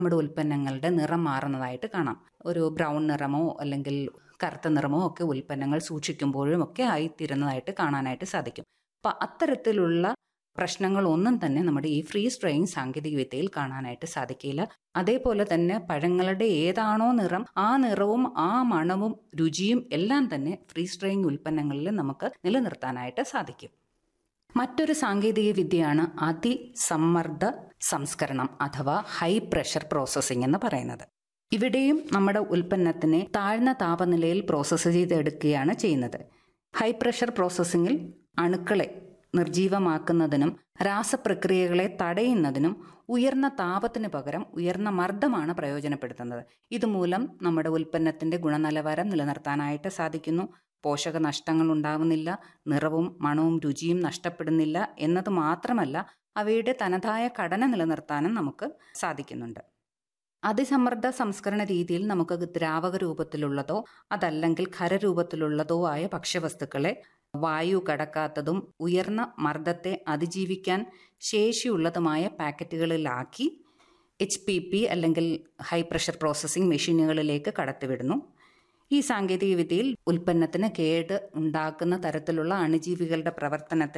നമ്മുടെ ഉൽപ്പന്നങ്ങളുടെ നിറം മാറുന്നതായിട്ട് കാണാം ഒരു ബ്രൗൺ നിറമോ അല്ലെങ്കിൽ കറുത്ത നിറമോ ഒക്കെ ഉൽപ്പന്നങ്ങൾ സൂക്ഷിക്കുമ്പോഴും ഒക്കെ ആയിത്തീരുന്നതായിട്ട് കാണാനായിട്ട് സാധിക്കും അപ്പം അത്തരത്തിലുള്ള പ്രശ്നങ്ങളൊന്നും തന്നെ നമ്മുടെ ഈ ഫ്രീസ് ഡ്രൈയിങ് സാങ്കേതിക വിദ്യയിൽ കാണാനായിട്ട് സാധിക്കില്ല അതേപോലെ തന്നെ പഴങ്ങളുടെ ഏതാണോ നിറം ആ നിറവും ആ മണവും രുചിയും എല്ലാം തന്നെ ഫ്രീസ് ഡ്രൈയിങ് ഉൽപ്പന്നങ്ങളിൽ നമുക്ക് നിലനിർത്താനായിട്ട് സാധിക്കും മറ്റൊരു സാങ്കേതിക വിദ്യയാണ് അതിസമ്മർദ്ദ സംസ്കരണം അഥവാ ഹൈ പ്രഷർ പ്രോസസ്സിംഗ് എന്ന് പറയുന്നത് ഇവിടെയും നമ്മുടെ ഉൽപ്പന്നത്തിനെ താഴ്ന്ന താപനിലയിൽ പ്രോസസ്സ് ചെയ്തെടുക്കുകയാണ് ചെയ്യുന്നത് ഹൈ പ്രഷർ പ്രോസസ്സിങ്ങിൽ അണുക്കളെ നിർജീവമാക്കുന്നതിനും രാസപ്രക്രിയകളെ തടയുന്നതിനും ഉയർന്ന താപത്തിന് പകരം ഉയർന്ന മർദ്ദമാണ് പ്രയോജനപ്പെടുത്തുന്നത് ഇതുമൂലം നമ്മുടെ ഉൽപ്പന്നത്തിന്റെ ഗുണനിലവാരം നിലനിർത്താനായിട്ട് സാധിക്കുന്നു പോഷക നഷ്ടങ്ങൾ ഉണ്ടാവുന്നില്ല നിറവും മണവും രുചിയും നഷ്ടപ്പെടുന്നില്ല എന്നത് മാത്രമല്ല അവയുടെ തനതായ ഘടന നിലനിർത്താനും നമുക്ക് സാധിക്കുന്നുണ്ട് അതിസമ്മർദ്ദ സംസ്കരണ രീതിയിൽ നമുക്ക് ദ്രാവക രൂപത്തിലുള്ളതോ അതല്ലെങ്കിൽ ഖരരൂപത്തിലുള്ളതോ ആയ ഭക്ഷ്യവസ്തുക്കളെ വായു കടക്കാത്തതും ഉയർന്ന മർദ്ദത്തെ അതിജീവിക്കാൻ ശേഷിയുള്ളതുമായ പാക്കറ്റുകളിലാക്കി എച്ച് പി പി അല്ലെങ്കിൽ ഹൈ പ്രഷർ പ്രോസസ്സിംഗ് മെഷീനുകളിലേക്ക് കടത്തിവിടുന്നു ഈ സാങ്കേതിക വിദ്യയിൽ ഉൽപ്പന്നത്തിന് കേട് ഉണ്ടാക്കുന്ന തരത്തിലുള്ള അണുജീവികളുടെ പ്രവർത്തനത്തിന്